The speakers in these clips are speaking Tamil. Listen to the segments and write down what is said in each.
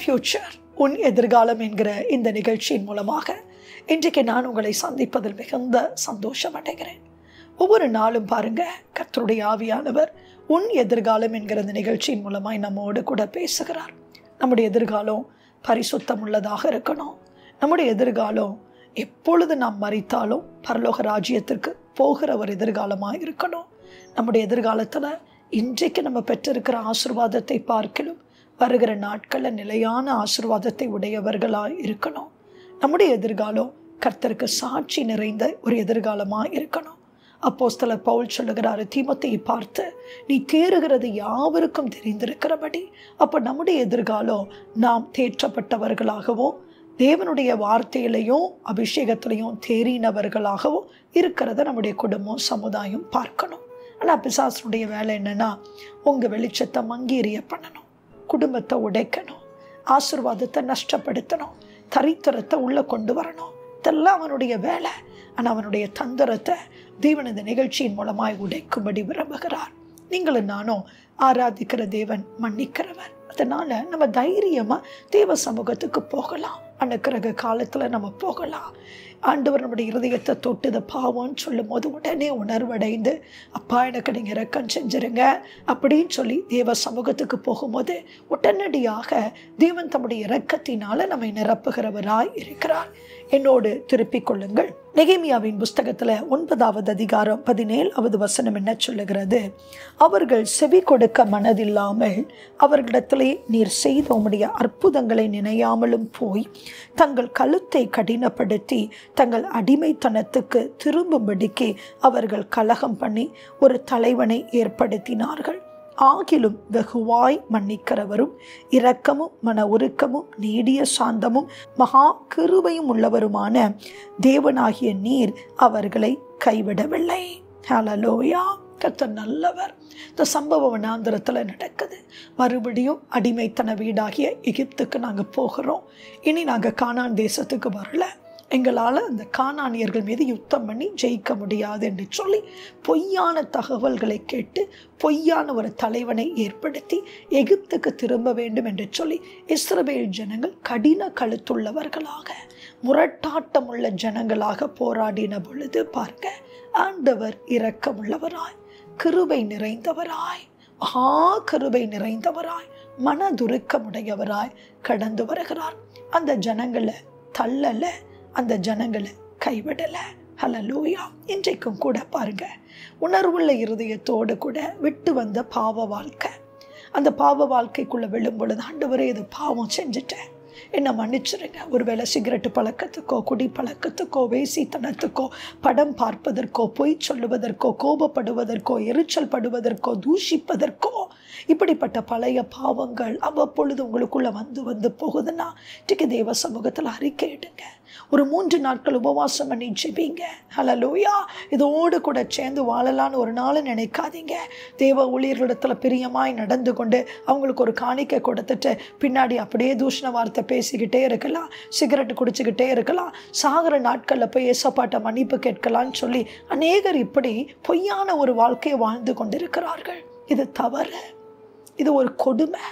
ஃபியூச்சர் உன் எதிர்காலம் என்கிற இந்த நிகழ்ச்சியின் மூலமாக இன்றைக்கு நான் உங்களை சந்திப்பதில் மிகுந்த சந்தோஷம் அடைகிறேன் ஒவ்வொரு நாளும் பாருங்க கர்த்தருடைய ஆவியானவர் உன் எதிர்காலம் என்கிற இந்த நிகழ்ச்சியின் மூலமாய் நம்மோடு கூட பேசுகிறார் நம்முடைய எதிர்காலம் பரிசுத்தம் உள்ளதாக இருக்கணும் நம்முடைய எதிர்காலம் எப்பொழுது நாம் மறித்தாலும் பரலோக ராஜ்யத்திற்கு போகிற ஒரு எதிர்காலமாக இருக்கணும் நம்முடைய எதிர்காலத்தில் இன்றைக்கு நம்ம பெற்றிருக்கிற ஆசிர்வாதத்தை பார்க்கலும் வருகிற நாட்களில் நிலையான ஆசிர்வாதத்தை உடையவர்களாக இருக்கணும் நம்முடைய எதிர்காலம் கர்த்தருக்கு சாட்சி நிறைந்த ஒரு எதிர்காலமாக இருக்கணும் அப்போஸ்தல பவுல் சொல்லுகிறாரு தீமத்தை பார்த்து நீ தேறுகிறது யாவருக்கும் தெரிந்திருக்கிறபடி அப்போ நம்முடைய எதிர்காலம் நாம் தேற்றப்பட்டவர்களாகவும் தேவனுடைய வார்த்தையிலையும் அபிஷேகத்திலையும் தேறினவர்களாகவும் இருக்கிறத நம்முடைய குடும்பம் சமுதாயம் பார்க்கணும் ஆனால் பிசாசனுடைய வேலை என்னென்னா உங்கள் வெளிச்சத்தை மங்கீரிய பண்ணணும் குடும்பத்தை உடைக்கணும் ஆசிர்வாதத்தை நஷ்டப்படுத்தணும் தரித்திரத்தை உள்ளே கொண்டு வரணும் இதெல்லாம் அவனுடைய வேலை ஆனால் அவனுடைய தந்திரத்தை தேவன் இந்த நிகழ்ச்சியின் மூலமாய் உடைக்கும்படி விரும்புகிறார் நீங்களும் நானும் ஆராதிக்கிற தேவன் மன்னிக்கிறவர் அதனால் நம்ம தைரியமாக தேவ சமூகத்துக்கு போகலாம் அனுக்கிரக காலத்தில் நம்ம போகலாம் ஆண்டவர் நம்முடைய இருதயத்தை தொட்டு இதை பாவம்னு சொல்லும் போது உடனே உணர்வடைந்து அப்பா எனக்கு நீங்கள் இறக்கம் செஞ்சுருங்க அப்படின்னு சொல்லி தேவ சமூகத்துக்கு போகும்போது உடனடியாக தேவன் தம்முடைய இரக்கத்தினால நம்மை நிரப்புகிறவராய் இருக்கிறார் என்னோடு திருப்பிக் கொள்ளுங்கள் நெகேமியாவின் புஸ்தகத்தில் ஒன்பதாவது அதிகாரம் பதினேழாவது வசனம் என்ன சொல்லுகிறது அவர்கள் செவி கொடுக்க மனதில்லாமல் அவர்களிடத்திலே நீர் செய்த உம்முடைய அற்புதங்களை நினையாமலும் போய் தங்கள் கழுத்தை கடினப்படுத்தி தங்கள் அடிமைத்தனத்துக்கு திரும்பும்படிக்கு அவர்கள் கலகம் பண்ணி ஒரு தலைவனை ஏற்படுத்தினார்கள் ஆகிலும் வெகுவாய் மன்னிக்கிறவரும் இரக்கமும் மன உருக்கமும் நீடிய சாந்தமும் மகா கிருபையும் உள்ளவருமான தேவனாகிய நீர் அவர்களை கைவிடவில்லை ஹலலோயா கர்த்தர் நல்லவர் இந்த சம்பவம் வனாந்திரத்தில் நடக்குது மறுபடியும் அடிமைத்தன வீடாகிய எகிப்துக்கு நாங்கள் போகிறோம் இனி நாங்கள் கானான் தேசத்துக்கு வரல எங்களால் அந்த காணானியர்கள் மீது யுத்தம் பண்ணி ஜெயிக்க முடியாது என்று சொல்லி பொய்யான தகவல்களை கேட்டு பொய்யான ஒரு தலைவனை ஏற்படுத்தி எகிப்துக்கு திரும்ப வேண்டும் என்று சொல்லி இஸ்ரவேல் ஜனங்கள் கடின கழுத்துள்ளவர்களாக முரட்டாட்டமுள்ள ஜனங்களாக போராடின பொழுது பார்க்க ஆண்டவர் இரக்கமுள்ளவராய் கிருபை நிறைந்தவராய் மகா கிருபை நிறைந்தவராய் மனதுருக்கமுடையவராய் கடந்து வருகிறார் அந்த ஜனங்களை தள்ளலை அந்த ஜனங்களை கைவிடலை ஹலலூயா இன்றைக்கும் கூட பாருங்க உணர்வுள்ள இருதயத்தோடு கூட விட்டு வந்த பாவ வாழ்க்கை அந்த பாவ வாழ்க்கைக்குள்ளே விழும் பொழுது ஆண்டவரே இது பாவம் செஞ்சுட்டேன் என்ன மன்னிச்சிருங்க ஒருவேளை சிகரெட்டு பழக்கத்துக்கோ குடி பழக்கத்துக்கோ வேசித்தனத்துக்கோ படம் பார்ப்பதற்கோ பொய் சொல்லுவதற்கோ கோபப்படுவதற்கோ எரிச்சல் படுவதற்கோ தூஷிப்பதற்கோ இப்படிப்பட்ட பழைய பாவங்கள் அவ்வப்பொழுது உங்களுக்குள்ளே வந்து வந்து போகுதுன்னா இன்றைக்கு தேவ சமூகத்தில் அறிக்கையிடுங்க ஒரு மூன்று நாட்கள் உபவாசம் பண்ணி ஜெபிங்க ஹலலூயா இதோடு கூட சேர்ந்து வாழலான்னு ஒரு நாள் நினைக்காதீங்க தேவ ஊழியர்களிடத்தில் பிரியமாய் நடந்து கொண்டு அவங்களுக்கு ஒரு காணிக்கை கொடுத்துட்டு பின்னாடி அப்படியே தூஷண வார்த்தை பேசிக்கிட்டே இருக்கலாம் சிகரெட் குடிச்சுக்கிட்டே இருக்கலாம் சாகிற நாட்களில் போய் ஏசப்பாட்ட மன்னிப்பு கேட்கலான்னு சொல்லி அநேகர் இப்படி பொய்யான ஒரு வாழ்க்கையை வாழ்ந்து கொண்டிருக்கிறார்கள் இது தவறு இது ஒரு கொடுமை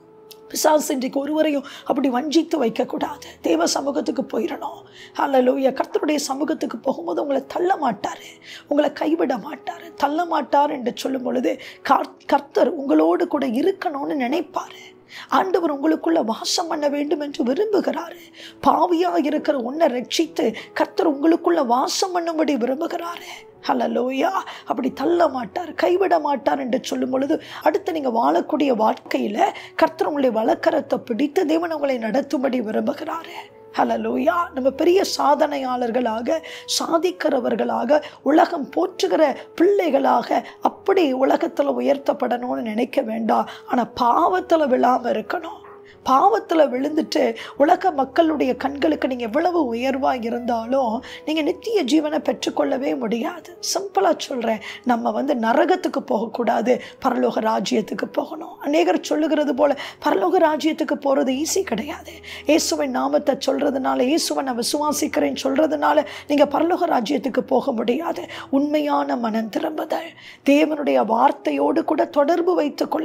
பிசாசு இன்றைக்கு ஒருவரையும் அப்படி வஞ்சித்து வைக்கக்கூடாது தேவ சமூகத்துக்கு போயிடணும் அல்லலூயா கர்த்தருடைய சமூகத்துக்கு போகும்போது உங்களை தள்ள மாட்டார் உங்களை கைவிட மாட்டார் தள்ள மாட்டார் என்று சொல்லும் பொழுது கர்த்தர் உங்களோடு கூட இருக்கணும்னு நினைப்பார் ஆண்டவர் உங்களுக்குள்ள வாசம் பண்ண வேண்டும் என்று விரும்புகிறாரு பாவியாக இருக்கிற உன்னை ரட்சித்து கர்த்தர் உங்களுக்குள்ள வாசம் பண்ணும்படி விரும்புகிறாரு ஹலலோயா அப்படி தள்ள மாட்டார் கைவிட மாட்டார் என்று சொல்லும் பொழுது அடுத்து நீங்கள் வாழக்கூடிய வாழ்க்கையில் கர்த்தர் உங்களை வழக்கரத்தை பிடித்து தேவன் உங்களை நடத்தும்படி விரும்புகிறாரு ஹலலூயா நம்ம பெரிய சாதனையாளர்களாக சாதிக்கிறவர்களாக உலகம் போற்றுகிற பிள்ளைகளாக அப்படி உலகத்தில் உயர்த்தப்படணும்னு நினைக்க வேண்டாம் ஆனால் பாவத்தில் விழாமல் இருக்கணும் பாவத்தில் விழுந்துட்டு உலக மக்களுடைய கண்களுக்கு நீங்கள் எவ்வளவு உயர்வாக இருந்தாலும் நீங்கள் நித்திய ஜீவனை பெற்றுக்கொள்ளவே முடியாது சிம்பிளாக சொல்கிறேன் நம்ம வந்து நரகத்துக்கு போகக்கூடாது பரலோக ராஜ்யத்துக்கு போகணும் அநேகர் சொல்லுகிறது போல் பரலோக ராஜ்யத்துக்கு போகிறது ஈஸி கிடையாது இயேசுவின் நாமத்தை சொல்கிறதுனால இயேசுவை நான் விசுவாசிக்கிறேன்னு சொல்கிறதுனால நீங்கள் பரலோக ராஜ்யத்துக்கு போக முடியாது உண்மையான மனம் திரும்புதல் தேவனுடைய வார்த்தையோடு கூட தொடர்பு வைத்து கொள்ளணும்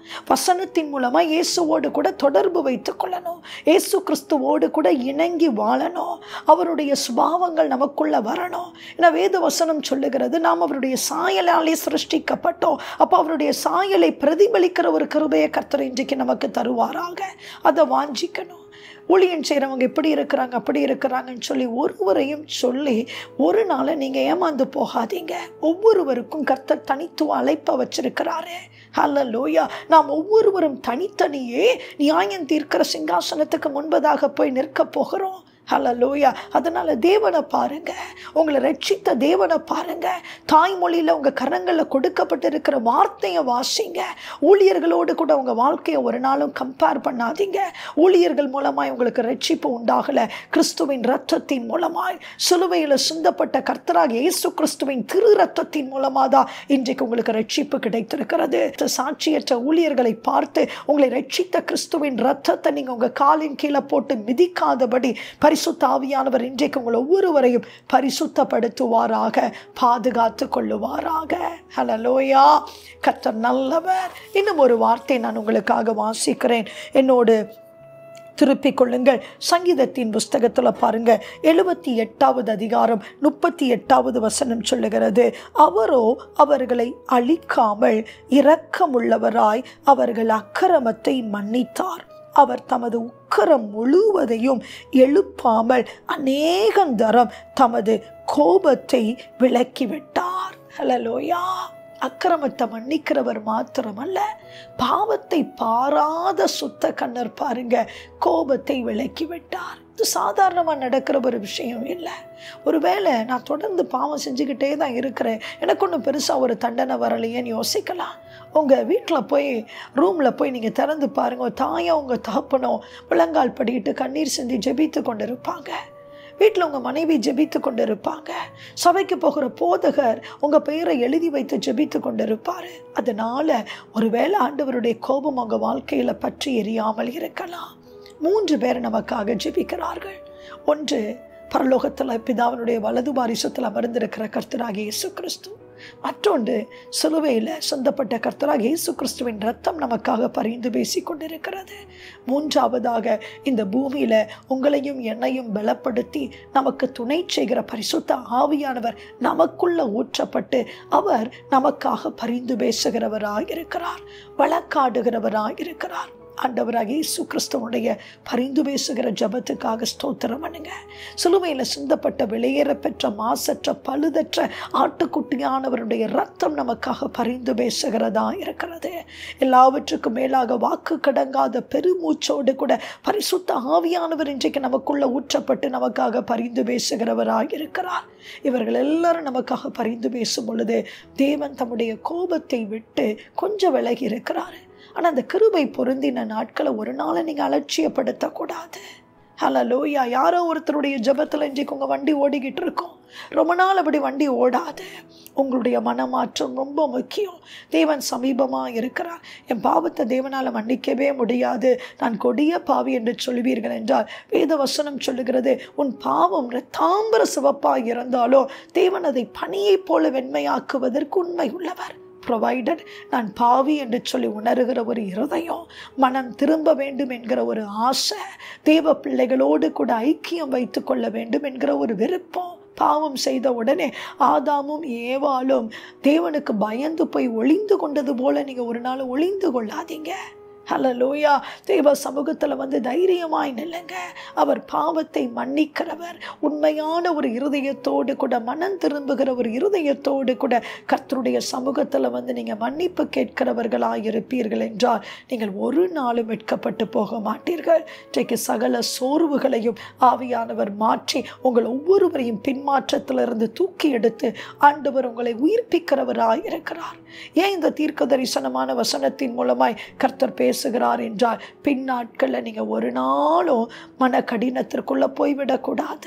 வசனத்தின் மூலமாக இயேசுவோடு கூட தொடர்பு வைத்துக் கொள்ளணும் இயேசு கிறிஸ்துவோடு கூட இணங்கி வாழணும் அவருடைய சுபாவங்கள் நமக்குள்ள வரணும் ஏன்னா வேத வசனம் சொல்லுகிறது நாம் அவருடைய சாயலாலே சிருஷ்டிக்கப்பட்டோம் அப்போ அவருடைய சாயலை பிரதிபலிக்கிற ஒரு கிருபையை கர்த்தர் இன்றைக்கு நமக்கு தருவாராக அதை வாஞ்சிக்கணும் ஊழியன் செய்கிறவங்க எப்படி இருக்கிறாங்க அப்படி இருக்கிறாங்கன்னு சொல்லி ஒருவரையும் சொல்லி ஒரு நாளை நீங்கள் ஏமாந்து போகாதீங்க ஒவ்வொருவருக்கும் கர்த்தர் தனித்துவ அழைப்பை வச்சிருக்கிறாரு ஹல்ல லோயா நாம் ஒவ்வொருவரும் தனித்தனியே நியாயம் தீர்க்கிற சிங்காசனத்துக்கு முன்பதாக போய் நிற்க போகிறோம் ஹலலூயா அதனால் தேவனை பாருங்க உங்களை ரட்சித்த தேவனை பாருங்க தாய்மொழியில் உங்கள் கரங்களில் கொடுக்கப்பட்டிருக்கிற வார்த்தையை வாசிங்க ஊழியர்களோடு கூட உங்கள் வாழ்க்கையை ஒரு நாளும் கம்பேர் பண்ணாதீங்க ஊழியர்கள் மூலமாய் உங்களுக்கு ரட்சிப்பு உண்டாகலை கிறிஸ்துவின் ரத்தத்தின் மூலமாய் சிலுவையில் சிந்தப்பட்ட கர்த்தராக இயேசு கிறிஸ்துவின் திரு ரத்தத்தின் மூலமாக தான் இன்றைக்கு உங்களுக்கு ரட்சிப்பு கிடைத்திருக்கிறது சாட்சியற்ற ஊழியர்களை பார்த்து உங்களை ரட்சித்த கிறிஸ்துவின் ரத்தத்தை நீங்கள் உங்கள் காலின் கீழே போட்டு மிதிக்காதபடி பரிசுத்த ஆவியானவர் இன்றைக்கு உங்கள் ஒவ்வொருவரையும் பரிசுத்தப்படுத்துவாராக பாதுகாத்து கொள்ளுவாராக ஹலலோயா கர்த்தர் நல்லவர் இன்னும் ஒரு வார்த்தை நான் உங்களுக்காக வாசிக்கிறேன் என்னோடு திருப்பிக் கொள்ளுங்கள் சங்கீதத்தின் புஸ்தகத்தில் பாருங்க எழுபத்தி எட்டாவது அதிகாரம் முப்பத்தி எட்டாவது வசனம் சொல்லுகிறது அவரோ அவர்களை அழிக்காமல் இரக்கமுள்ளவராய் அவர்கள் அக்கிரமத்தை மன்னித்தார் அவர் தமது உக்கரம் முழுவதையும் எழுப்பாமல் அநேகந்தரம் தமது கோபத்தை விலக்கிவிட்டார் ஹலலோயா அக்கிரமத்தை மன்னிக்கிறவர் மாத்திரமல்ல பாவத்தை பாராத சுத்த கண்ணர் பாருங்க கோபத்தை விலக்கி விட்டார் இது சாதாரணமாக நடக்கிற ஒரு விஷயம் இல்லை ஒருவேளை நான் தொடர்ந்து பாவம் செஞ்சுக்கிட்டே தான் இருக்கிறேன் எனக்கு ஒன்றும் பெருசாக ஒரு தண்டனை வரலையேன்னு யோசிக்கலாம் உங்கள் வீட்டில் போய் ரூமில் போய் நீங்கள் திறந்து பாருங்கள் தாயும் உங்கள் தகப்பனோ முழங்கால் படிக்கிட்டு கண்ணீர் சிந்தி ஜெபித்து கொண்டு இருப்பாங்க வீட்டில் உங்கள் மனைவி ஜெபித்து கொண்டு இருப்பாங்க சபைக்கு போகிற போதகர் உங்கள் பெயரை எழுதி வைத்து ஜெபித்து கொண்டு இருப்பார் அதனால் ஒருவேளை ஆண்டவருடைய கோபம் உங்கள் வாழ்க்கையில் பற்றி எரியாமல் இருக்கலாம் மூன்று பேர் நமக்காக ஜெபிக்கிறார்கள் ஒன்று பரலோகத்தில் பிதாவினுடைய வலது பாரிசத்தில் அமர்ந்திருக்கிற கர்த்தராகிய இயேசு கிறிஸ்து மற்றொன்று சிலுவையில் சொந்தப்பட்ட கர்த்தராக இயேசு கிறிஸ்துவின் ரத்தம் நமக்காக பரிந்து பேசி கொண்டிருக்கிறது மூன்றாவதாக இந்த பூமியில் உங்களையும் என்னையும் பலப்படுத்தி நமக்கு துணை செய்கிற பரிசுத்த ஆவியானவர் நமக்குள்ள ஊற்றப்பட்டு அவர் நமக்காக பரிந்து பேசுகிறவராக இருக்கிறார் வழக்காடுகிறவராக இருக்கிறார் ஆண்டவராக இயேசு கிறிஸ்துவனுடைய பரிந்து பேசுகிற ஜபத்துக்காக ஸ்தோத்திரம் பண்ணுங்க சிலுவையில் சிந்தப்பட்ட வெளியேற பெற்ற மாசற்ற பழுதற்ற ஆட்டுக்குட்டியானவருடைய ரத்தம் நமக்காக பரிந்து பேசுகிறதா இருக்கிறது எல்லாவற்றுக்கும் மேலாக வாக்கு கடங்காத பெருமூச்சோடு கூட பரிசுத்த ஆவியானவர் இன்றைக்கு நமக்குள்ள ஊற்றப்பட்டு நமக்காக பரிந்து பேசுகிறவராக இருக்கிறார் இவர்கள் எல்லாரும் நமக்காக பரிந்து பேசும் பொழுது தேவன் தம்முடைய கோபத்தை விட்டு கொஞ்சம் விலகி இருக்கிறார் ஆனால் அந்த கிருபை பொருந்தின நாட்களை ஒரு நாளை நீங்கள் அலட்சியப்படுத்தக்கூடாது ஹலோ லோயா யாரோ ஒருத்தருடைய ஜபத்தில் இன்றைக்கு உங்கள் வண்டி ஓடிக்கிட்டு இருக்கோம் ரொம்ப நாள் அப்படி வண்டி ஓடாது உங்களுடைய மனமாற்றம் ரொம்ப முக்கியம் தேவன் சமீபமாக இருக்கிறார் என் பாவத்தை தேவனால் மன்னிக்கவே முடியாது நான் கொடிய பாவி என்று சொல்வீர்கள் என்றால் வேத வசனம் சொல்லுகிறது உன் பாவம் தாம்பர சிவப்பாக இருந்தாலோ தேவன் அதை பனியைப் போல வெண்மையாக்குவதற்கு உண்மை உள்ளவர் ப்ரொவைடட் நான் பாவி என்று சொல்லி உணர்கிற ஒரு இருதயம் மனம் திரும்ப வேண்டும் என்கிற ஒரு ஆசை தேவ பிள்ளைகளோடு கூட ஐக்கியம் வைத்து கொள்ள வேண்டும் என்கிற ஒரு விருப்பம் பாவம் செய்த உடனே ஆதாமும் ஏவாலும் தேவனுக்கு பயந்து போய் ஒளிந்து கொண்டது போல நீங்கள் ஒரு நாள் ஒளிந்து கொள்ளாதீங்க ஹலலூயா தேவ சமூகத்தில் வந்து தைரியமாய் நில்லுங்க அவர் பாவத்தை மன்னிக்கிறவர் உண்மையான ஒரு இருதயத்தோடு கூட மனம் திரும்புகிற ஒரு இருதயத்தோடு கூட கர்த்தருடைய சமூகத்தில் வந்து நீங்கள் மன்னிப்பு கேட்கிறவர்களாக இருப்பீர்கள் என்றால் நீங்கள் ஒரு நாளும் வெட்கப்பட்டு போக மாட்டீர்கள் இன்றைக்கு சகல சோர்வுகளையும் ஆவியானவர் மாற்றி உங்கள் ஒவ்வொருவரையும் பின்மாற்றத்திலிருந்து தூக்கி எடுத்து ஆண்டவர் உங்களை உயிர்ப்பிக்கிறவராய் இருக்கிறார் ஏன் இந்த தீர்க்க தரிசனமான வசனத்தின் மூலமாய் கர்த்தர் பேசுகிறார் என்றால் பின்னாட்களில் நீங்கள் ஒரு நாளும் மன கடினத்திற்குள்ளே போய்விடக்கூடாது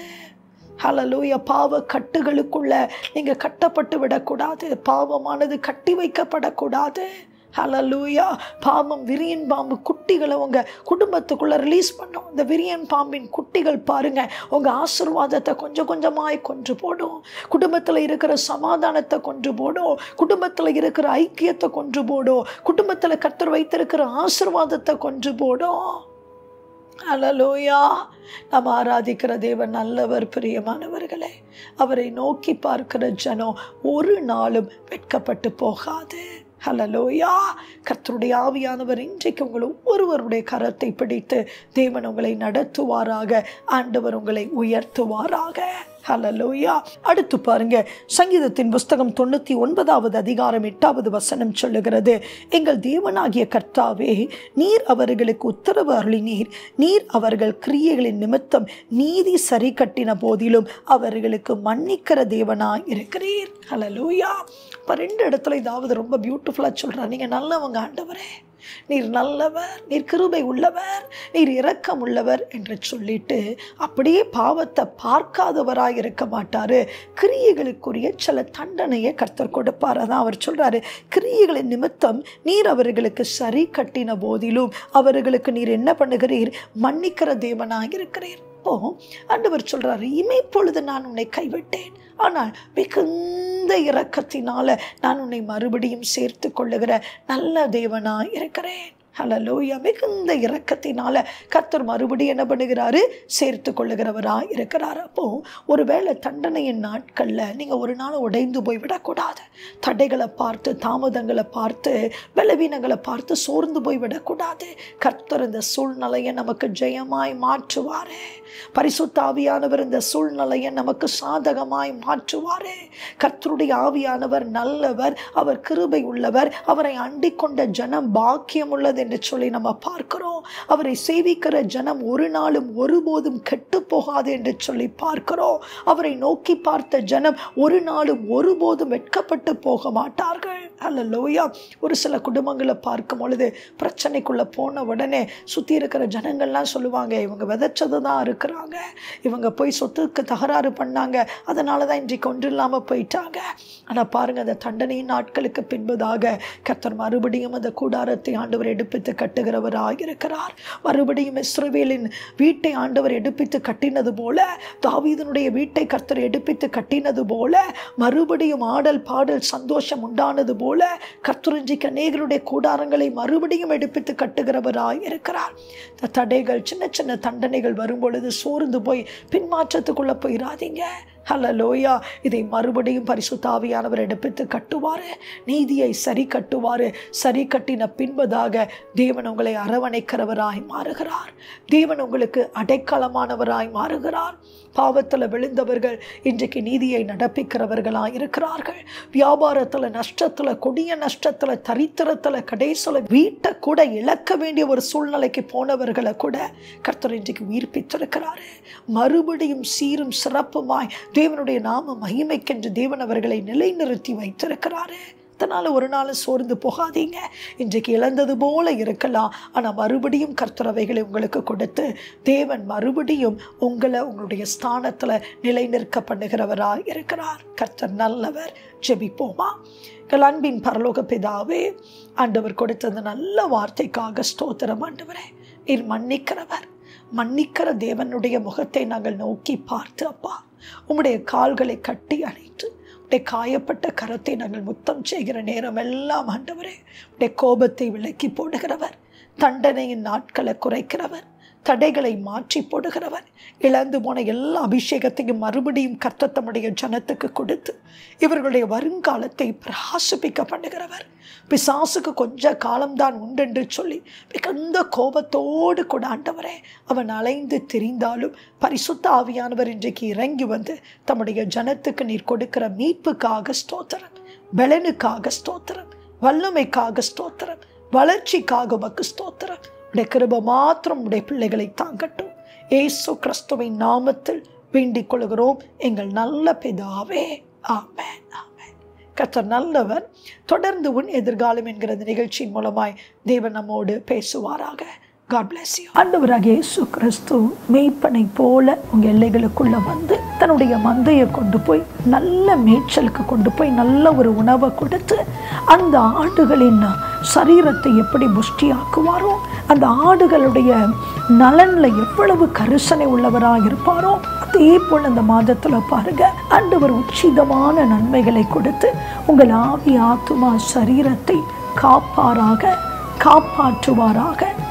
ஹலலூய பாவ கட்டுகளுக்குள்ள நீங்கள் கட்டப்பட்டு விடக்கூடாது பாவமானது கட்டி வைக்கப்படக்கூடாது ஹலலூயா பாம்பம் விரியன் பாம்பு குட்டிகளை உங்க குடும்பத்துக்குள்ள ரிலீஸ் பண்ணோம் இந்த விரியன் பாம்பின் குட்டிகள் பாருங்க உங்க ஆசிர்வாதத்தை கொஞ்சம் கொஞ்சமாய் கொன்று போடும் குடும்பத்தில் இருக்கிற சமாதானத்தை கொன்று போடும் குடும்பத்தில் இருக்கிற ஐக்கியத்தை கொன்று போடும் குடும்பத்தில் கத்தர் வைத்திருக்கிற ஆசிர்வாதத்தை கொன்று போடும் அலலோயா நாம் ஆராதிக்கிற தேவன் நல்லவர் பிரியமானவர்களே அவரை நோக்கி பார்க்கிற ஜனம் ஒரு நாளும் வெட்கப்பட்டு போகாது ஹலலோயா கர்த்தருடைய ஆவியானவர் இன்றைக்கு உங்கள் ஒவ்வொருவருடைய கரத்தை பிடித்து தேவன் உங்களை நடத்துவாராக ஆண்டவர் உங்களை உயர்த்துவாராக ஹலலோயா அடுத்து பாருங்க சங்கீதத்தின் புஸ்தகம் தொண்ணூற்றி ஒன்பதாவது அதிகாரம் எட்டாவது வசனம் சொல்லுகிறது எங்கள் தேவனாகிய கர்த்தாவே நீர் அவர்களுக்கு உத்தரவு அருளினீர் நீர் அவர்கள் கிரியைகளின் நிமித்தம் நீதி சரி கட்டின போதிலும் அவர்களுக்கு மன்னிக்கிற தேவனாய் இருக்கிறீர் ஹலலோயா இப்போ ரெண்டு இடத்துல இதாவது ரொம்ப பியூட்டிஃபுல்லாக சொல்கிறார் நீங்கள் நல்லவங்க ஆண்டவரே நீர் நல்லவர் நீர் கிருபை உள்ளவர் நீர் இரக்கம் உள்ளவர் என்று சொல்லிட்டு அப்படியே பாவத்தை பார்க்காதவராய் இருக்க மாட்டாரு கிரியைகளுக்குரிய சில தண்டனையை கர்த்தர் கொடுப்பார் அதான் அவர் சொல்றாரு கிரியைகளின் நிமித்தம் நீர் அவர்களுக்கு சரி கட்டின போதிலும் அவர்களுக்கு நீர் என்ன பண்ணுகிறீர் மன்னிக்கிற தேவனாக இருக்கிறீர் அப்போ ஆண்டவர் சொல்றாரு இமைப்பொழுது நான் உன்னை கைவிட்டேன் ஆனால் மிகுந்த இரக்கத்தினால நான் உன்னை மறுபடியும் சேர்த்து கொள்ளுகிற நல்ல தேவனா இருக்கிறேன் ஹலலோயா மிகுந்த இரக்கத்தினால கர்த்தர் மறுபடியும் என்ன பண்ணுகிறாரு சேர்த்து கொள்ளுகிறவரா இருக்கிறார் அப்போ ஒருவேளை தண்டனையின் நாட்களில் நீங்கள் ஒரு நாள் உடைந்து போய் விடக்கூடாது தடைகளை பார்த்து தாமதங்களை பார்த்து பலவீனங்களை பார்த்து சோர்ந்து போய் விடக்கூடாது கர்த்தர் இந்த சூழ்நிலையை நமக்கு ஜெயமாய் மாற்றுவாரே பரிசுத்த ஆவியானவர் இந்த சூழ்நிலையை நமக்கு சாதகமாய் மாற்றுவாரே கர்த்தருடைய ஆவியானவர் நல்லவர் அவர் கிருபை உள்ளவர் அவரை அண்டிக் கொண்ட ஜனம் பாக்கியம் உள்ளது என்று சொல்லி நம்ம பார்க்கிறோம் அவரை சேவிக்கிற ஜனம் ஒரு நாளும் ஒருபோதும் கெட்டு போகாது என்று சொல்லி பார்க்கிறோம் அவரை நோக்கி பார்த்த ஜனம் ஒரு நாளும் ஒருபோதும் வெட்கப்பட்டு போக மாட்டார்கள் அல்ல லோயா ஒரு சில குடும்பங்களை பார்க்கும் பொழுது பிரச்சனைக்குள்ளே போன உடனே சுற்றி இருக்கிற ஜனங்கள்லாம் சொல்லுவாங்க இவங்க விதைச்சது தான் இருக்கிறாங்க இவங்க போய் சொத்துக்கு தகராறு பண்ணாங்க அதனால தான் இன்றைக்கு ஒன்று இல்லாமல் போயிட்டாங்க ஆனால் பாருங்கள் அந்த தண்டனையின் நாட்களுக்கு பின்பதாக கர்த்தர் மறுபடியும் அந்த கூடாரத்தை ஆண்டவர் எடுப்பித்து கட்டுகிறவராக இருக்கிறார் மறுபடியும் இஸ்ரவேலின் வீட்டை ஆண்டவர் எடுப்பித்து கட்டினது போல தாவீதனுடைய வீட்டை கர்த்தர் எடுப்பித்து கட்டினது போல மறுபடியும் ஆடல் பாடல் சந்தோஷம் உண்டானது போல கர்த்தரிஞ்சிக்கு அநேகருடைய கூடாரங்களை மறுபடியும் எடுப்பித்து கட்டுகிறவராய் இருக்கிறார் இந்த தடைகள் சின்ன சின்ன தண்டனைகள் வரும் பொழுது சோர்ந்து போய் பின்மாற்றத்துக்குள்ளே போயிடாதீங்க ஹலலோயா இதை மறுபடியும் பரிசுத்தாவியானவர் எடுப்பித்து கட்டுவார் நீதியை சரி கட்டுவார் சரி கட்டின பின்பதாக தேவன் உங்களை அரவணைக்கிறவராய் மாறுகிறார் தேவன் உங்களுக்கு அடைக்கலமானவராய் மாறுகிறார் பாவத்தில் விழுந்தவர்கள் இன்றைக்கு நீதியை நடப்பிக்கிறவர்களாக இருக்கிறார்கள் வியாபாரத்தில் நஷ்டத்தில் கொடிய நஷ்டத்தில் தரித்திரத்தில் கடைசியில் வீட்டை கூட இழக்க வேண்டிய ஒரு சூழ்நிலைக்கு போனவர்களை கூட கர்த்தர் இன்றைக்கு உயிர்ப்பித்திருக்கிறாரு மறுபடியும் சீரும் சிறப்புமாய் தேவனுடைய நாம மகிமைக்கென்று தேவன் அவர்களை நிலைநிறுத்தி வைத்திருக்கிறாரு அதனால் ஒரு நாள் சோர்ந்து போகாதீங்க இன்றைக்கு இழந்தது போல இருக்கலாம் ஆனால் மறுபடியும் கர்த்தரவைகளை உங்களுக்கு கொடுத்து தேவன் மறுபடியும் உங்களை உங்களுடைய ஸ்தானத்தில் நிலைநிற்க பண்ணுகிறவராக இருக்கிறார் கர்த்தர் நல்லவர் ஜெபிப்போமா எங்கள் அன்பின் பரலோக பிதாவே ஆண்டவர் கொடுத்த அந்த நல்ல வார்த்தைக்காக ஸ்தோத்திரம் ஆண்டவரே நீர் மன்னிக்கிறவர் மன்னிக்கிற தேவனுடைய முகத்தை நாங்கள் நோக்கி பார்த்து அப்பா உம்முடைய கால்களை கட்டி அணைத்து உடைய காயப்பட்ட கரத்தை நாங்கள் முத்தம் செய்கிற நேரம் எல்லாம் ஆண்டவரே உடைய கோபத்தை விலக்கி போடுகிறவர் தண்டனையின் நாட்களை குறைக்கிறவர் தடைகளை மாற்றி போடுகிறவர் இழந்து போன எல்லா அபிஷேகத்தையும் மறுபடியும் கர்த்தத்தமுடைய ஜனத்துக்கு கொடுத்து இவர்களுடைய வருங்காலத்தை பிரகாசிப்பிக்க பண்ணுகிறவர் பிசாசுக்கு கொஞ்ச காலம்தான் உண்டென்று சொல்லி மிகுந்த கோபத்தோடு கூட ஆண்டவரே அவன் அலைந்து திரிந்தாலும் பரிசுத்த ஆவியானவர் இன்றைக்கு இறங்கி வந்து தம்முடைய ஜனத்துக்கு நீர் கொடுக்கிற மீட்புக்காக ஸ்தோத்திரம் பலனுக்காக ஸ்தோத்திரம் வல்லமைக்காக ஸ்தோத்திரம் வளர்ச்சிக்காக உமக்கு ஸ்தோத்திரம் உடைய கிருப மாத்திரம் உடைய பிள்ளைகளை தாங்கட்டும் ஏசு கிறிஸ்துவின் நாமத்தில் வேண்டிக் கொள்கிறோம் எங்கள் நல்ல பிதாவே ஆமென் ஆமென் கர்த்தர் நல்லவர் தொடர்ந்து உன் எதிர்காலம் என்கிற இந்த நிகழ்ச்சியின் மூலமாய் தேவன் நம்மோடு பேசுவாராக காட் bless you ஆண்டவராகிய இயேசு கிறிஸ்து மேய்ப்பனை போல உங்கள் எல்லைகளுக்குள்ள வந்து தன்னுடைய மந்தையை கொண்டு போய் நல்ல மேய்ச்சலுக்கு கொண்டு போய் நல்ல ஒரு உணவை கொடுத்து அந்த ஆடுகளின் சரீரத்தை எப்படி புஷ்டியாக்குவாரோ அந்த ஆடுகளுடைய நலன்ல எவ்வளவு கரிசனை உள்ளவராக இருப்பாரோ அதே போல் அந்த மாதத்துல பாருங்க ஆண்டவர் உச்சிதமான நன்மைகளை கொடுத்து உங்கள் ஆவி ஆத்துமா சரீரத்தை காப்பாராக காப்பாற்றுவாராக